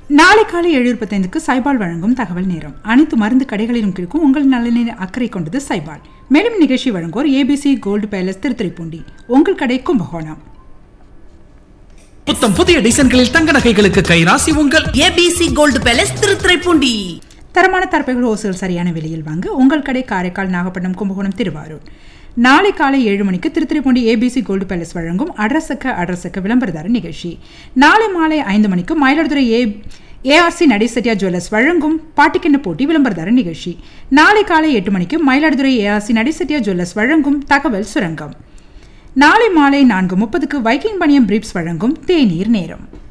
நாளை காலை ஏழு இருபத்தைந்துக்கு சைபால் வழங்கும் தகவல் நேரம் அனைத்து மருந்து கடைகளிலும் கிடைக்கும் உங்கள் நலனில் அக்கறை கொண்டது சைபால் மேலும் நிகழ்ச்சி வழங்குவோர் ஏபிசி கோல்டு பேலஸ் திருத்துறைப்பூண்டி உங்கள் கடை கும்பகோணம் புத்தம் புதிய டிசைன்களில் தங்க நகைகளுக்கு கைராசி உங்கள் ஏபிசி கோல்டு பேலஸ் திருத்துறைப்பூண்டி தரமான தரப்புகள் ஹோல்சேல் சரியான விலையில் வாங்க உங்கள் கடை காரைக்கால் நாகப்பட்டினம் கும்பகோணம் திருவாரூர் நாளை காலை ஏழு மணிக்கு திருத்துறைப்பூண்டி ஏபிசி கோல்டு பேலஸ் வழங்கும் அட்ரஸக்க அட்ரஸக்க விளம்பரதார நிகழ்ச்சி நாளை மாலை ஐந்து மணிக்கு மயிலாடுதுறை ஏ ஏஆர்சி நடைசெட்டியா ஜுவல்லர்ஸ் வழங்கும் பாட்டிக்கிண்ண போட்டி விளம்பரதார நிகழ்ச்சி நாளை காலை எட்டு மணிக்கு மயிலாடுதுறை ஏஆர்சி நடைசெட்டியா ஜுவல்லர்ஸ் வழங்கும் தகவல் சுரங்கம் நாளை மாலை நான்கு முப்பதுக்கு வைக்கிங் பணியம் பிரீப்ஸ் வழங்கும் தேநீர் நேரம்